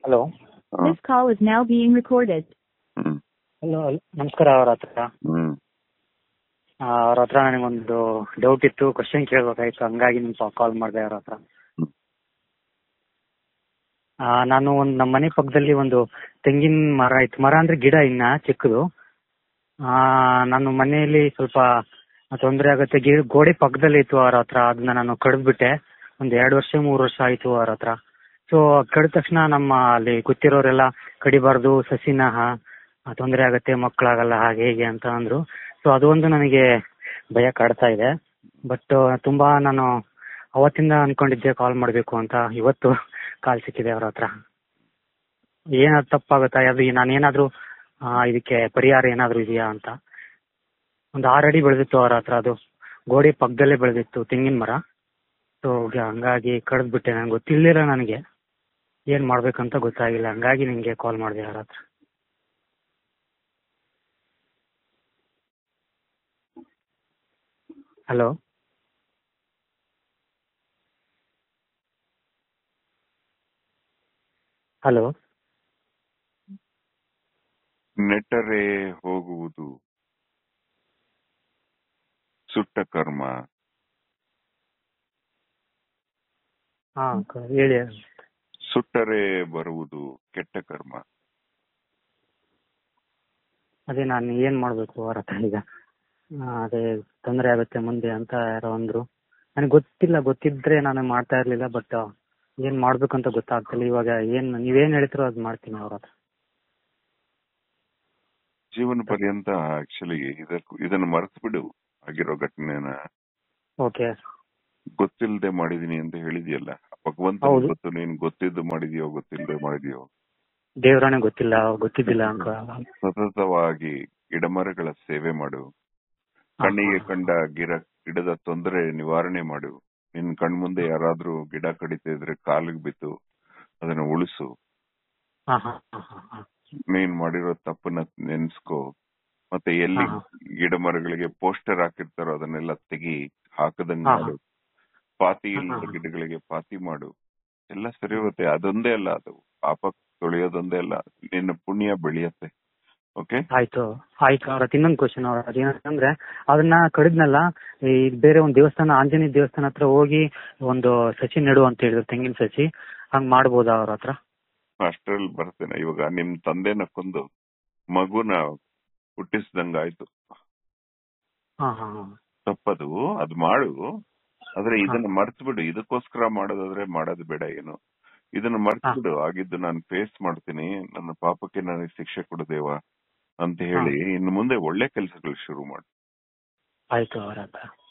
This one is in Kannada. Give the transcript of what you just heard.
ಹಲೋ ಹಾ. This call is now being recorded. Hmm hello ನಮಸ್ಕಾರ ಅವ್ರ ಹತ್ರ ಹ್ಮ್ ಆ, ಅವ್ರ ಹತ್ರ ನನಗೊಂದು ಡೌಟ್ ಇತ್ತು ಕ್ವಶನ್ ಕೇಳ್ಬೇಕಾಯ್ತು ಹಂಗಾಗಿ ನಿಮ್ಗೆ ಕಾಲ್ ಮಾಡಿದೆ ಅವ್ರ ಹತ್ರ ಹ್ಮ್. ಆ, ನಾನು ಒಂದು ನಮ್ಮ ಮನೆ ಪಕ್ಕದಲ್ಲಿ ಒಂದು ತೆಂಗಿನ ಮರ ಇತ್ತು ಮರ ಅಂದ್ರೆ ಗಿಡ ಇನ್ನ ಚಿಕ್ಕದು ಆ, ನಾನು ಮನೆಯಲ್ಲಿ ಸ್ವಲ್ಪ ತೊಂದರೆ ಆಗುತ್ತೆ ಗಿ ಗೋಡೆ ಪಕ್ಕದಲ್ಲಿ ಇತ್ತು ಅವ್ರ ಹತ್ರ ಅದನ್ನ ನಾನು ಕಡಿದ್ಬಿಟ್ಟೆ ಒಂದು ಎರಡು ವರ್ಷ ಮೂರು ವರ್ಷ ಆಯ್ತು ಅವ್ರ ಹತ್ರ ಸೊ ಕಡಿದ ತಕ್ಷಣ ನಮ್ಮ ಅಲ್ಲಿ ಗೊತ್ತಿರೋರೆಲ್ಲ ಕಡಿಬಾರ್ದು ಸಸಿನ ತೊಂದರೆ ಆಗುತ್ತೆ ಮಕ್ಕಳಾಗಲ್ಲ ಹಾಗೆ ಹೀಗೆ ಅಂತ ಅಂದ್ರು ಸೊ ಅದೊಂದು ನನಗೆ ಭಯ ಕಾಡ್ತಾ ಇದೆ ಬಟ್ ತುಂಬಾ ನಾನು ಅವತ್ತಿಂದ ಅನ್ಕೊಂಡಿದ್ದೆ ಕಾಲ್ ಮಾಡಬೇಕು ಅಂತ ಇವತ್ತು ಕಾಲ್ ಸಿಕ್ಕಿದೆ ಅವ್ರ ಹತ್ರ ಏನಾದ್ರು ತಪ್ಪಾಗುತ್ತಾ ಅದು ನಾನೇನಾದ್ರೂ ಆ, ಇದಕ್ಕೆ ಪರಿಹಾರ ಏನಾದ್ರೂ ಇದೆಯಾ ಅಂತ ಒಂದು ಆರು ಅಡಿ ಬೆಳೆದಿತ್ತು ಅವ್ರ ಹತ್ರ ಅದು ಗೋಡೆ ಪಕ್ಕದಲ್ಲೇ ಬೆಳೆದಿತ್ತು ತೆಂಗಿನ ಮರ ಸೊ ಹಂಗಾಗಿ ಕಡ್ದ್ಬಿಟ್ಟೆ ನಂಗೆ ಗೊತ್ತಿಲ್ಲದಿರ ನನಗೆ ಏನ್ ಮಾಡ್ಬೇಕಂತ ಗೊತ್ತಾಗಿಲ್ಲ ಹಂಗಾಗಿ ನಿಮ್ಗೆ ಕಾಲ್ ಮಾಡಿದೆ ಅವ್ರ ಹತ್ರ ಹಲೋ ಹಲೋ ನೆಟ್ಟರೆ ಹೋಗುವುದು ಸುಟ್ಟ ಕರ್ಮ ಹಾ ಕ- ಹೇಳಿ ಸುಟ್ಟರೆ ಬರುವುದು ಕೆಟ್ಟ ಕರ್ಮ ಅದೇ ನಾನು ಏನ್ ಮಾಡ್ಬೇಕು ಅವ್ರ ಹತ್ರ ಈಗ ಆ, ಅದೇ ತೊಂದರೆ ಆಗುತ್ತೆ ಮುಂದೆ ಅಂತ ಯಾರೋ ಅಂದ್ರು ನನಗೆ ಗೊತ್ತಿಲ್ಲ ಗೊತ್ತಿದ್ರೆ ನಾನು ಮಾಡ್ತಾ ಇರ್ಲಿಲ್ಲ ಬಟ್ ಏನ್ ಮಾಡ್ಬೇಕು ಅಂತ ಗೊತ್ತಾಗ್ತಿಲ್ಲ ಇವಾಗ ಏನ್ ನೀವೇನ್ ಹೇಳ್ತಿರೋ ಅದ್ ಮಾಡ್ತೀನಿ ಅವ್ರ ಹತ್ರ ಜೀವನ ಪರ್ಯಂತ ಆಕ್ಚುಲಿ ಇದಕ್ಕೂ ಇದನ್ನ ಮರೆತು ಬಿಡು ಆಗಿರೋ ಘಟನೆನ ಓಕೆ ಗೊತ್ತಿಲ್ಲದೆ ಮಾಡಿದೀನಿ ಅಂತ ಹೇಳಿದ್ಯಲ್ಲ ಭಗವಂತ ಹೌದು. ಗೊತ್ತು ನೀನ್ ಗೊತ್ತಿದ್ದು ಮಾಡಿದ್ಯೋ ಗೊತ್ತಿಲ್ಲದೆ ಮಾಡಿದ್ಯೋ ದೇವ್ರನೇ ಗೊತ್ತಿಲ್ಲ ಗೊತ್ತಿದ್ದಿಲ್ಲ ಅಂತ ಸತತವಾಗಿ ಗಿಡಮರಗಳ ಸೇವೆ ಮಾಡು ಕಣ್ಣಿಗೆ ಕಂಡ ಗಿಡ ಗಿಡದ ತೊಂದರೆ ನಿವಾರಣೆ ಮಾಡು ನಿನ್ ಕಣ್ಮುಂದೆ ಯಾರಾದ್ರೂ ಗಿಡ ಕಡಿತಾ ಇದ್ರೆ ಕಾಲಿಗೆ ಬಿದ್ದು ಅದನ್ನ ಉಳಿಸು ಹಾ ಹಾ ಹಾ ಹಾ ಹಾ ನೀನ್ ಮಾಡಿರೋ ತಪ್ಪನ್ನ ನೆನ್ಸ್ಕೋ ಮತ್ತೆ ಎಲ್ಲಿ ಹಾ, ಗಿಡ ಮರಗಳಿಗೆ ಪೋಸ್ಟರ್ ಹಾಕಿರ್ತಾರೋ ಅದನ್ನೆಲ್ಲ ತೆಗಿ ಹಾಕದಂಗ್ ಹಾ, ಮಾಡು ಪಾತಿ ಹಾ, ಇಲ್ಲದ ಹಾ. ಗಿಡಗಳಿಗೆ ಪಾತಿ ಮಾಡು ಎಲ್ಲ ಸರಿ ಹೋಗುತ್ತೆ ಅದೊಂದೇ ಅಲ್ಲ ಅದು ಪಾಪ ತೊಳೆಯೋದೊಂದೇ ಅಲ್ಲ ನಿನ್ನ ಪುಣ್ಯ ಬೆಳೆಯತ್ತೆ ಓಕೆ ಆಯ್ತು ಆಯ್ತು ಅವ್ರ ಹತ್ರ ಇನ್ನೊಂದು ಕ್ವಶನ್ ಅವ್ರ ಏನಂದ್ರೆ ಅದನ್ನ ಕಡಿದ್ನಲ್ಲ ಈ ಬೇರೆ ಒಂದು ದೇವಸ್ಥಾನ ಆಂಜನೇಯ ದೇವಸ್ಥಾನ ಹತ್ರ ಹೋಗಿ ಒಂದು ಸಸಿ ನೆಡು ಅಂತ ಹೇಳಿದ್ರು ತೆಂಗಿನ ಸಸಿ ಹಂಗ್ ಮಾಡ್ಬೋದಾ ಅವ್ರ ಹತ್ರ ಅಷ್ಟ್ರಲ್ಲಿ ಬರ್ತೇನೆ ಇವಾಗ ನಿಮ್ ತಂದೆನ ಕೊಂದು ಮಗುನ ಹುಟ್ಟಿಸ್ದಂಗ ಆಯ್ತು ಹಾ ಹಾ ಹಾ ತಪ್ಪದು ಅದ್ ಮಾಡು ಆದ್ರೆ ಇದನ್ನ ಮರ್ತು ಬಿಡು ಇದಕ್ಕೋಸ್ಕರ ಮಾಡೋದಾದ್ರೆ ಮಾಡೋದು ಬೇಡ ಏನು ಇದನ್ನ ಮರ್ತು ಹಾ. ಬಿಡು ಆಗಿದ್ದು ನಾನು ಫೇಸ್ ಮಾಡ್ತೀನಿ ನನ್ನ ಪಾಪಕ್ಕೆ ನನಗೆ ಶಿಕ್ಷೆ ಕೊಡು ದೇವ ಅಂತ ಹೇಳಿ ಇನ್ನು ಮುಂದೆ ಒಳ್ಳೆ ಕೆಲಸಗಳು ಶುರು ಮಾಡು ಆಯ್ತು ಅವ್ರ ಹತ್ರ